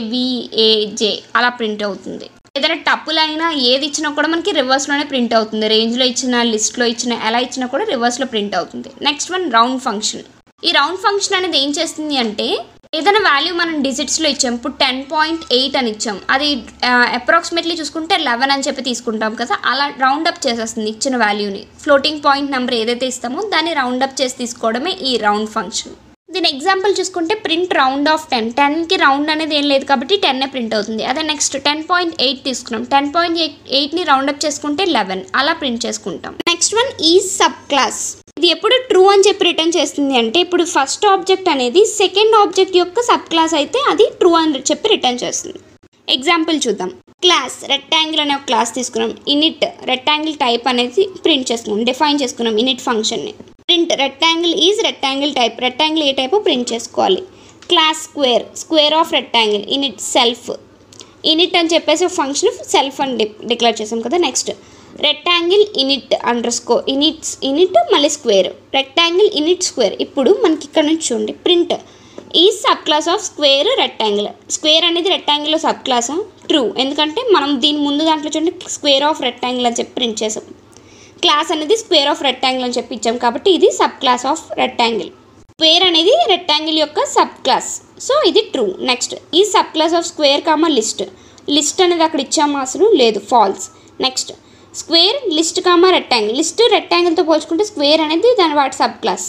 ఏవిఏజే అలా ప్రింట్ అవుతుంది ఏదైనా టప్పులు అయినా ఏది ఇచ్చినా కూడా మనకి రివర్స్లోనే ప్రింట్ అవుతుంది రేంజ్లో ఇచ్చిన లిస్ట్లో ఇచ్చిన ఎలా ఇచ్చినా కూడా రివర్స్లో ప్రింట్ అవుతుంది నెక్స్ట్ వన్ రౌండ్ ఫంక్షన్ ఈ రౌండ్ ఫంక్షన్ అనేది ఏం చేస్తుంది అంటే ఏదైనా వాల్యూ మనం డిజిట్స్లో ఇచ్చాం ఇప్పుడు టెన్ పాయింట్ ఎయిట్ అని ఇచ్చాం అది అప్రాక్సిమేట్లీ చూసుకుంటే లెవెన్ అని చెప్పి తీసుకుంటాం కదా అలా రౌండ్ అప్ చేసేస్తుంది ఇచ్చిన వాల్యూని ఫ్లోటింగ్ పాయింట్ నెంబర్ ఏదైతే ఇస్తామో దాన్ని రౌండ్ అప్ చేసి తీసుకోవడమే ఈ రౌండ్ ఫంక్షన్ దీని ఎగ్జాంపుల్ చూసుకుంటే ప్రింట్ రౌండ్ ఆఫ్ టెన్ టెన్కి రౌండ్ అనేది ఏం లేదు కాబట్టి టెన్నే ప్రింట్ అవుతుంది అదే నెక్స్ట్ టెన్ పాయింట్ ఎయిట్ తీసుకున్నాం టెన్ పాయింట్ ఎయిట్ ఎయిట్ని రౌండ్ అప్ చేసుకుంటే లెవెన్ అలా ప్రింట్ చేసుకుంటాం నెక్స్ట్ వన్ ఈ సబ్ క్లాస్ ఇది ఎప్పుడు ట్రూ అని చెప్పి రిటర్న్ చేస్తుంది అంటే ఇప్పుడు ఫస్ట్ ఆబ్జెక్ట్ అనేది సెకండ్ ఆబ్జెక్ట్ యొక్క సబ్ క్లాస్ అయితే అది ట్రూ అని చెప్పి రిటర్న్ చేస్తుంది ఎగ్జాంపుల్ చూద్దాం క్లాస్ రెక్టాంగిల్ అనే ఒక క్లాస్ తీసుకున్నాం ఇనిట్ రెక్టాంగిల్ టైప్ అనేది ప్రింట్ చేసుకున్నాం డిఫైన్ చేసుకున్నాం ఇనిట్ ఫంక్షన్ని print rectangle is rectangle type rectangle ఏ టైప్ ప్రింట్ చేసుకోవాలి class square square of rectangle init self init అని చెప్పేసి ఒక ఫంక్షన్ సెల్ఫ్ అని డిక్లేర్ చేసాం కదా next rectangle init underscore inits init మళ్ళీ స్క్వేర్ రెక్టాంగిల్ ఇనిట్ స్క్వేర్ ఇప్పుడు మనకి ఇక్కడ నుంచి చూడండి ప్రింట్ ఈ sub class of square rectangle square అనేది రెక్టాంగిల్లో సబ్ క్లాసా ట్రూ ఎందుకంటే మనం దీని ముందు దాంట్లో చూడండి స్క్వేర్ ఆఫ్ రెక్టాంగిల్ అని చెప్పి ప్రింట్ చేసాం క్లాస్ అనేది స్క్వేర్ ఆఫ్ రెక్టాంగిల్ అని చెప్పి ఇచ్చాం కాబట్టి ఇది sub class of rectangle square అనేది రెక్టాంగిల్ యొక్క సబ్ క్లాస్ సో ఇది ట్రూ నెక్స్ట్ ఈ sub class of square comma list list అనేది అక్కడ ఇచ్చామా అసలు లేదు false next square list comma rectangle list రెక్టాంగిల్తో పోల్చుకుంటే స్క్వేర్ అనేది దాని వాటి sub class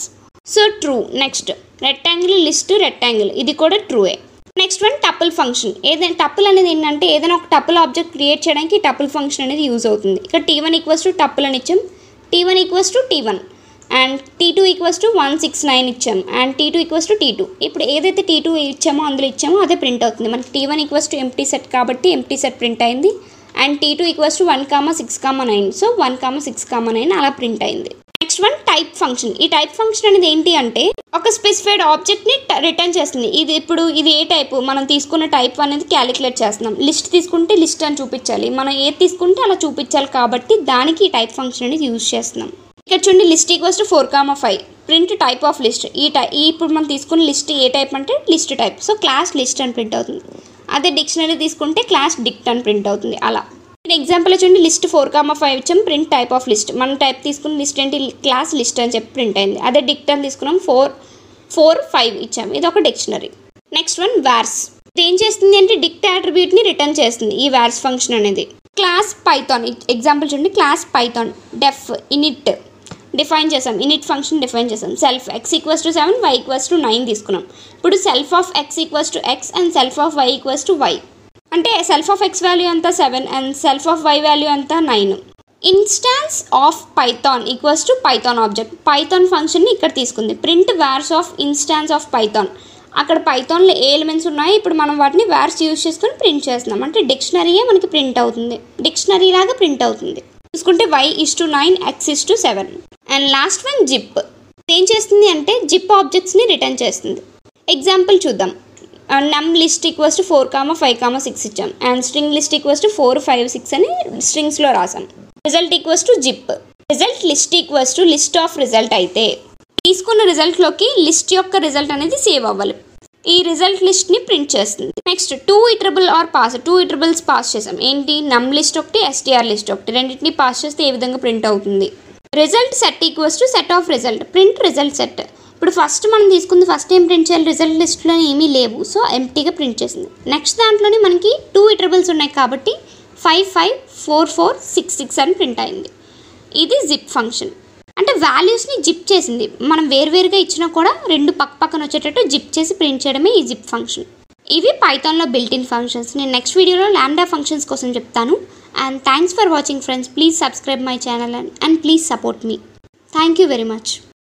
so true next rectangle list rectangle ఇది కూడా ట్రూయే నెక్స్ట్ వన్ టపుల్ ఫంక్షన్ ఏదైనా టపుల్ అనేది ఏంటంటే ఏదైనా ఒక టపుల్ ఆబ్జెక్ట్ క్రియేట్ చేయడానికి టపుల్ ఫంక్షన్ అనేది యూజ్ అవుతుంది ఇక్కడ T one equals to tuple అని ఇచ్చాం T one equals to T one and T two equals to one six nine ఇచ్చాం and T two equals to T two ఇప్పుడు ఏదైతే tea two ఇచ్చామో అందులో ఇచ్చామో అదే ప్రింట్ అవుతుంది మనకి T one equals to empty set కాబట్టి ఎంటీ సెట్ ప్రింట్ అయింది and T two equals to one comma six comma nine so one comma six comma nine అలా ప్రింట్ అయింది నెక్స్ట్ వన్ టైప్ ఫంక్షన్ ఈ type function అనేది ఏంటి అంటే ఒక specified ఆబ్జెక్ట్ని return చేస్తుంది ఇది ఇప్పుడు ఇది ఏ టైపు మనం తీసుకున్న టైప్ అనేది క్యాలిక్యులేట్ చేస్తున్నాం లిస్ట్ తీసుకుంటే లిస్ట్ అని చూపించాలి మనం ఏది తీసుకుంటే అలా చూపించాలి కాబట్టి దానికి ఈ టైప్ ఫంక్షన్ అనేది యూజ్ చేస్తున్నాం ఇక్కడ చూడండి list equals to four comma five print type of list ఈ టై ఈ ఇప్పుడు మనం తీసుకున్న లిస్ట్ ఏ టైప్ అంటే list type so class list అని ప్రింట్ అవుతుంది అదే డిక్షనరీ తీసుకుంటే క్లాస్ డిక్ట్ అని ప్రింట్ అవుతుంది అలా ఎగ్జాంపుల్ చూడండి లిస్ట్ ఫోర్ కామా ఫైవ్ ఇచ్చాం ప్రింట్ టైప్ ఆఫ్ లిస్ట్ మనం టైప్ తీసుకున్న లిస్ట్ ఏంటి క్లాస్ లిస్ట్ అని చెప్పి ప్రింట్ అయింది అదే డిక్ట్ అని తీసుకున్నాం ఫోర్ ఫోర్ ఫైవ్ ఇచ్చాం ఇది ఒక డిక్షనరీ నెక్స్ట్ వన్ వార్స్ ఇది ఏం చేస్తుంది అంటే డిక్ట్ అట్రిబ్యూట్ని రిటర్న్ చేస్తుంది ఈ వార్స్ ఫంక్షన్ అనేది క్లాస్ పైథాన్ ఎగ్జాంపుల్ చూడండి class Python def init define చేసాం ఇనిట్ ఫంక్షన్ డిఫైన్ చేసాం self X equals to seven Y equals to nine తీసుకున్నాం ఇప్పుడు self of X equals to X and self of Y equals to Y అంటే self of X value అంతా seven and self of Y value అంతా nine instance of Python equals to Python object Python ఫంక్షన్ని ఇక్కడ తీసుకుంది print vars of instance of Python అక్కడ పైథాన్లో ఏ elements ఉన్నాయి ఇప్పుడు మనం వాటిని వార్స్ యూజ్ చేసుకొని ప్రింట్ చేస్తున్నాం అంటే డిక్షనరీయే మనకి ప్రింట్ అవుతుంది డిక్షనరీ లాగా ప్రింట్ అవుతుంది చూసుకుంటే Y is to nine X is to seven and last one zip ఏం చేస్తుంది అంటే జిప్ ఆబ్జెక్ట్స్ని రిటర్న్ చేస్తుంది ఎగ్జాంపుల్ చూద్దాం num list equals to four comma five comma six ఇచ్చాం and string list equals to four five six అని స్ట్రింగ్స్లో రాసాం result equals to zip result list equals to list of result అయితే తీసుకున్న రిజల్ట్లోకి లిస్ట్ యొక్క రిజల్ట్ అనేది సేవ్ అవ్వాలి ఈ రిజల్ట్ లిస్ట్ని ప్రింట్ చేస్తుంది next two iterable or pass two iterables pass చేసాం ఏంటి నమ్ లిస్ట్ ఒకటి ఎస్టీఆర్ లిస్ట్ ఒకటి రెండింటిని పాస్ చేస్తే ఏ విధంగా ప్రింట్ అవుతుంది result set equals to set of result print result set ఇప్పుడు ఫస్ట్ మనం తీసుకుంది ఫస్ట్ ఏం ప్రింట్ చేయాలి రిజల్ట్ లిస్ట్లో ఏమీ లేవు సో ఎంటీగా ప్రింట్ చేసింది నెక్స్ట్ దాంట్లోనే మనకి టూ ఇటరబుల్స్ ఉన్నాయి కాబట్టి five five four four six six అని ప్రింట్ అయింది ఇది జిప్ ఫంక్షన్ అంటే వాల్యూస్ని జిప్ చేసింది మనం వేరువేరుగా ఇచ్చినా కూడా రెండు పక్క పక్కన వచ్చేటట్టు జిప్ చేసి ప్రింట్ చేయడమే ఈ జిప్ ఫంక్షన్ ఇవి పైథాన్లో బిల్ట్ ఇన్ ఫంక్షన్స్ నేను నెక్స్ట్ వీడియోలో ల్యాండా ఫంక్షన్స్ కోసం చెప్తాను and thanks for watching friends please subscribe my channel and please support me thank you very much